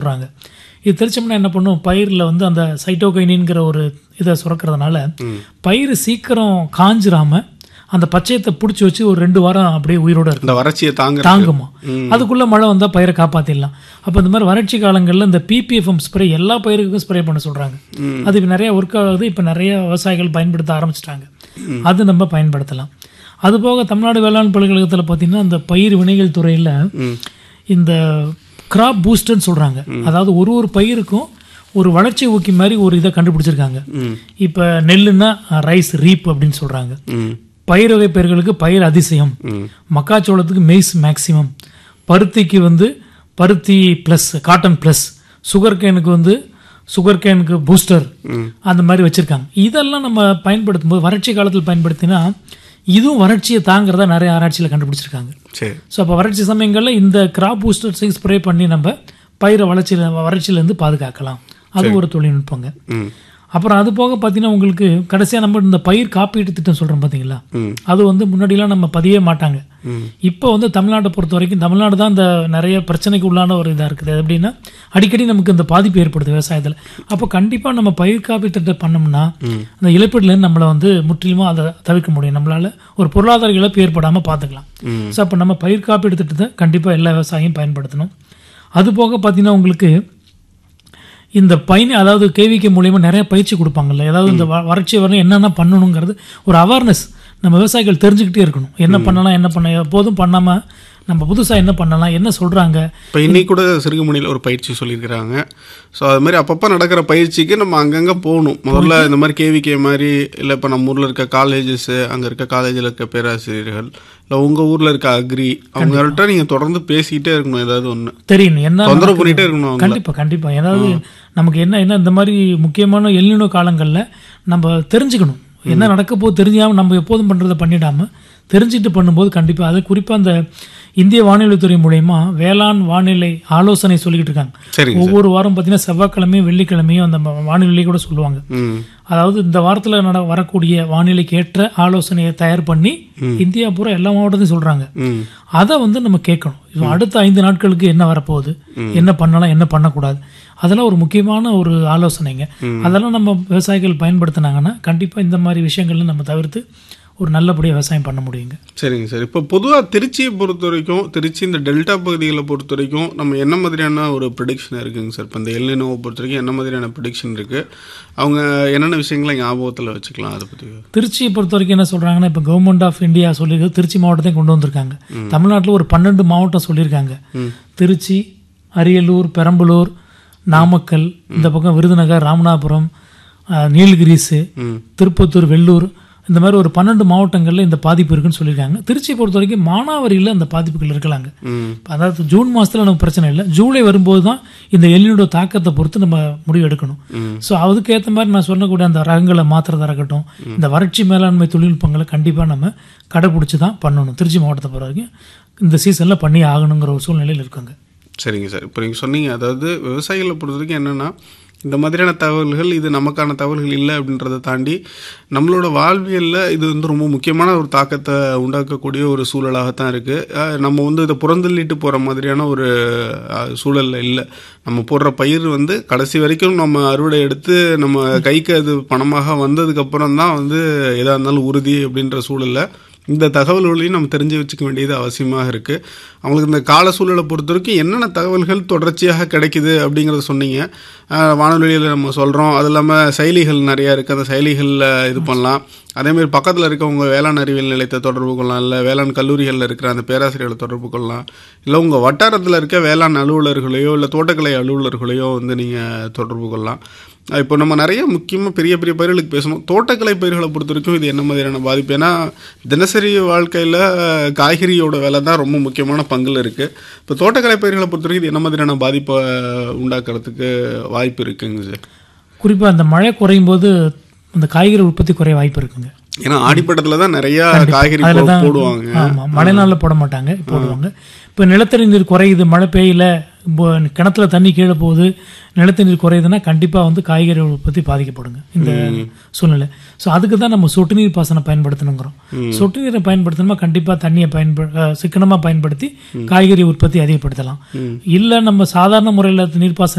சொல்கிறாங்க இது தெளிச்சோம்னா என்ன பண்ணும் பயிரில் வந்து அந்த சைட்டோகைனின்கிற ஒரு இதை சுரக்கிறதுனால பயிர் சீக்கிரம் காஞ்சிராம அந்த பச்சையத்தை பிடிச்சி வச்சு ஒரு ரெண்டு வாரம் அப்படியே உயிரோட இருக்கும் இந்த வறட்சியை தாங்க தாங்குமா அதுக்குள்ள மழை வந்தா பயிரை காப்பாத்திடலாம் அப்ப இந்த மாதிரி வறட்சி காலங்கள்ல இந்த பிபிஎஃப்எம் ஸ்ப்ரே எல்லா பயிருக்கும் ஸ்ப்ரே பண்ண சொல்றாங்க அது இப்ப நிறைய ஒர்க் ஆகுது இப்ப நிறைய விவசாயிகள் பயன்படுத்த ஆரம்பிச்சிட்டாங்க அது நம்ம பயன்படுத்தலாம் அது போக தமிழ்நாடு வேளாண் பல்கலைக்கழகத்துல பாத்தீங்கன்னா இந்த பயிர் வினைகள் துறையில இந்த கிராப் பூஸ்டர்னு சொல்றாங்க அதாவது ஒரு ஒரு பயிருக்கும் ஒரு வளர்ச்சி ஊக்கி மாதிரி ஒரு இதை கண்டுபிடிச்சிருக்காங்க இப்ப நெல்லுன்னா ரைஸ் ரீப் அப்படின்னு சொல்றாங்க ம் பயிர் வகை பயிர்களுக்கு பயிர் அதிசயம் மக்காச்சோளத்துக்கு மெய்ஸ் மேக்சிமம் பருத்திக்கு வந்து பருத்தி ப்ளஸ் காட்டன் ப்ளஸ் சுகர் கேனுக்கு வந்து சுகர் கேனுக்கு பூஸ்டர் அந்த மாதிரி வச்சிருக்காங்க இதெல்லாம் நம்ம பயன்படுத்தும் போது வறட்சி காலத்தில் பயன்படுத்தினா இதுவும் வறட்சியை தாங்கிறதா நிறைய ஆராய்ச்சியில் கண்டுபிடிச்சிருக்காங்க சரி ஸோ அப்போ வறட்சி சமயங்களில் இந்த கிராப் பூஸ்டர் ஸ்ப்ரே பண்ணி நம்ம பயிரை வளர்ச்சியில் வறட்சியிலேருந்து பாதுகாக்கலாம் அது ஒரு தொழில்நுட்பங்க ம் அப்புறம் அது போக பார்த்தீங்கன்னா உங்களுக்கு கடைசியாக நம்ம இந்த பயிர் காப்பீட்டு திட்டம் சொல்கிறோம் பார்த்தீங்களா ம். அது வந்து முன்னாடிலாம் நம்ம பதியவே மாட்டாங்க இப்போ வந்து தமிழ்நாட்டை பொறுத்த வரைக்கும் தமிழ்நாடு தான் இந்த நிறைய பிரச்சனைக்கு உள்ளான ஒரு இதாக இருக்குது அது எப்படின்னா அடிக்கடி நமக்கு இந்த பாதிப்பு ஏற்படுது விவசாயத்தில் அப்போ கண்டிப்பாக நம்ம பயிர் காப்பீட்டு திட்டம் பண்ணோம்னா அந்த இழப்பீடுலேருந்து நம்மளை வந்து முற்றிலுமாக அதை தவிர்க்க முடியும் நம்மளால ஒரு பொருளாதார இழப்பு ஏற்படாமல் பார்த்துக்கலாம் ஸோ அப்போ நம்ம பயிர் காப்பீடு திட்டத்தை கண்டிப்பாக எல்லா விவசாயியும் பயன்படுத்தணும் அது போக பார்த்தீங்கன்னா உங்களுக்கு இந்த பயணி அதாவது கேவிகே மூலியமா நிறைய பயிற்சி கொடுப்பாங்கல்ல ஏதாவது இந்த வ- வறட்சி வரணும் என்னென்ன பண்ணணுங்கிறது ஒரு அவேர்னஸ் நம்ம விவசாயிகள் தெரிஞ்சுக்கிட்டே இருக்கணும் என்ன பண்ணலாம் என்ன பண்ண எப்போதும் பண்ணாம நம்ம புதுசா என்ன பண்ணலாம் என்ன சொல்றாங்க இப்போ இன்னைக்கு கூட சிறுகுமணியில் ஒரு பயிற்சி சொல்லியிருக்கிறாங்க ஸோ அது மாதிரி அப்பப்போ நடக்கிற பயிற்சிக்கு நம்ம அங்கங்கே போகணும் முதல்ல இந்த மாதிரி கேவிகே மாதிரி இல்லை இப்போ நம்ம ஊரில் இருக்க காலேஜஸ் அங்கே இருக்க காலேஜில் இருக்க பேராசிரியர்கள் இல்லை உங்கள் ஊரில் இருக்க அக்ரி அவங்கள்ட்ட நீங்கள் தொடர்ந்து பேசிக்கிட்டே இருக்கணும் ஏதாவது ஒன்று தெரியணும் என்ன தொந்தரவு பண்ணிகிட்டே இருக்கணும் அவங்கள கண்டிப்பா கண்டிப்பா ஏதாவது நமக்கு என்ன என்ன இந்த மாதிரி முக்கியமான எல்லினோ காலங்கள்ல நம்ம தெரிஞ்சுக்கணும் என்ன நடக்க போது தெரிஞ்சாம நம்ம எப்போதும் பண்றதை பண்ணிடாம தெரிஞ்சுட்டு பண்ணும்போது கண்டிப்பா அது குறிப்பா அந்த இந்திய வானிலைத்துறை மூலயமா வேளாண் வானிலை ஆலோசனை சொல்லிக்கிட்டு இருக்காங்க சரிங்க ஒவ்வொரு வாரம் பார்த்தீங்கன்னா செவ்வாய்க்கிழமையும் வெள்ளிக்கிழமையும் அந்த ம- வானிலை கூட சொல்லுவாங்க ம் அதாவது இந்த வாரத்தில் நட வரக்கூடிய வானிலைக்கு ஏற்ற ஆலோசனையை தயார் பண்ணி இந்தியா பூரா எல்லா மாவட்டத்தையும் சொல்றாங்க ம் அதை வந்து நம்ம கேட்கணும் இப்போ அடுத்த ஐந்து நாட்களுக்கு என்ன வரப்போகுது என்ன பண்ணலாம் என்ன பண்ணக்கூடாது அதெல்லாம் ஒரு முக்கியமான ஒரு ஆலோசனைங்க அதெல்லாம் நம்ம விவசாயிகள் பயன்படுத்தினாங்கன்னா கண்டிப்பாக இந்த மாதிரி விஷயங்கள்ல நம்ம தவிர்த்து ஒரு நல்லபடியாக விவசாயம் பண்ண முடியுங்க சரிங்க சார் இப்போ பொதுவாக திருச்சியை பொறுத்த வரைக்கும் திருச்சி இந்த டெல்டா பகுதிகளை பொறுத்த வரைக்கும் நம்ம என்ன மாதிரியான ஒரு ப்ரிடிக்ஷன் இருக்குங்க சார் இப்போ இந்த எல்லினோவை பொறுத்த வரைக்கும் என்ன மாதிரியான ப்ரிடிக்ஷன் இருக்குது அவங்க என்னென்ன விஷயங்களை ஞாபகத்தில் வச்சுக்கலாம் அதை பற்றி திருச்சியை பொறுத்த வரைக்கும் என்ன சொல்றாங்கன்னா இப்போ கவர்மெண்ட் ஆஃப் இந்தியா சொல்லியிருக்கு திருச்சி மாவட்டத்தையும் கொண்டு வந்திருக்காங்க தமிழ்நாட்டில் ஒரு பன்னெண்டு மாவட்டம் சொல்லியிருக்காங்க திருச்சி அரியலூர் பெரம்பலூர் நாமக்கல் இந்த பக்கம் விருதுநகர் ராமநாதபுரம் அஹ், நீலகிரிஸ் திருப்பத்தூர் வெள்ளூர் இந்த மாதிரி ஒரு பன்னெண்டு மாவட்டங்களில் இந்த பாதிப்பு இருக்குன்னு சொல்லியிருக்காங்க திருச்சியை பொறுத்த வரைக்கும் மானாவாரியில் அந்த பாதிப்புகள் இருக்கலாங்க ம் அதாவது ஜூன் மாசத்துல நமக்கு பிரச்சனை இல்லை ஜூலை வரும்போது தான் இந்த எல்லினோட தாக்கத்தை பொறுத்து நம்ம முடிவு எடுக்கணும் ஸோ அதுக்கேற்ற மாதிரி நான் சொல்லக்கூடிய அந்த ரகங்களை மாத்துறதா இருக்கட்டும் இந்த வறட்சி மேலாண்மை தொழில்நுட்பங்களை கண்டிப்பா நம்ம கடைபிடிச்சு தான் பண்ணணும் திருச்சி மாவட்டத்தை பொறுத்த வரைக்கும் இந்த சீசன்ல பண்ணி ஆகணுங்கிற ஒரு சூழ்நிலையில் இருக்காங்க சரிங்க சார் இப்போ நீங்கள் சொன்னீங்க அதாவது விவசாயிகளை பொறுத்த வரைக்கும் என்னென்னா இந்த மாதிரியான தகவல்கள் இது நமக்கான தகவல்கள் இல்லை அப்படின்றத தாண்டி நம்மளோட வாழ்வியலில் இது வந்து ரொம்ப முக்கியமான ஒரு தாக்கத்தை உண்டாக்கக்கூடிய ஒரு சூழலாகத்தான் இருக்குது நம்ம வந்து இதை புறந்தள்ளிட்டு போகிற மாதிரியான ஒரு அஹ், சூழல்ல இல்லை நம்ம போடுற பயிர் வந்து கடைசி வரைக்கும் நம்ம அறுவடை எடுத்து நம்ம கைக்கு அது பணமாக வந்ததுக்கப்புறம் தான் வந்து எதாக இருந்தாலும் உறுதி அப்படின்ற சூழல்ல இந்த தகவல்களையும் நம்ம தெரிஞ்சு வச்சுக்க வேண்டியது அவசியமாக இருக்குது அவங்களுக்கு இந்த கால சூழலை பொறுத்த வரைக்கும் என்னென்ன தகவல்கள் தொடர்ச்சியாக கிடைக்குது அப்படிங்கிறத சொன்னீங்க அஹ் வானொலியில் நம்ம சொல்கிறோம் அது இல்லாமல் செயலிகள் நிறையா இருக்குது அந்த செயலிகளில் இது பண்ணலாம் அதேமாதிரி பக்கத்தில் இருக்கவங்க வேளாண் அறிவியல் நிலையத்தை தொடர்பு கொள்ளலாம் இல்லை வேளாண் கல்லூரிகளில் இருக்கிற அந்த பேராசிரியர்களை தொடர்பு கொள்ளலாம் இல்லை உங்கள் வட்டாரத்தில் இருக்க வேளாண் அலுவலர்களையோ இல்லை தோட்டக்கலை அலுவலர்களையோ வந்து நீங்கள் தொடர்பு கொள்ளலாம் இப்போ நம்ம நிறைய முக்கியமாக பெரிய பெரிய பயிர்களுக்கு பேசணும் தோட்டக்கலை பயிர்களை பொறுத்த வரைக்கும் இது என்ன மாதிரியான பாதிப்பு ஏன்னா தினசரி வாழ்க்கையில் காய்கறியோட விலை தான் ரொம்ப முக்கியமான பங்கில் இருக்குது இப்போ தோட்டக்கலை பயிர்களை பொறுத்த வரைக்கும் இது என்ன மாதிரியான பாதிப்பை உண்டாக்குறதுக்கு வாய்ப்பு இருக்குங்க சார் குறிப்பா அந்த மழை குறையும் போது அந்த காய்கறி உற்பத்தி குறைய வாய்ப்பு இருக்குங்க ஏன்னா ஆடிப்பட்டத்தில் தான் நிறைய காய்கறி அதுல போ- தான் போடுவாங்க ஆமா மழை நாள்ல போட மாட்டாங்க போடுவாங்க இப்போ நிலத்தடி நீர் குறையுது மழை பெய்யல இப்போ கிணத்துல தண்ணி கீழே போகுது நிலத்தடி நீர் குறையுதுன்னா கண்டிப்பா வந்து காய்கறி உற்பத்தி பாதிக்கப்படுங்க இந்த சூழ்நிலை ஸோ அதுக்கு தான் நம்ம சொட்டு நீர் பாசனம் பயன்படுத்தணுங்கிறோம் சொட்டு நீரை பயன்படுத்தணுமா கண்டிப்பா தண்ணியை பயன்ப அஹ், சிக்கனமா பயன்படுத்தி காய்கறி உற்பத்தி அதிகப்படுத்தலாம் இல்ல நம்ம சாதாரண முறையில் நீர்ப்பாசனம்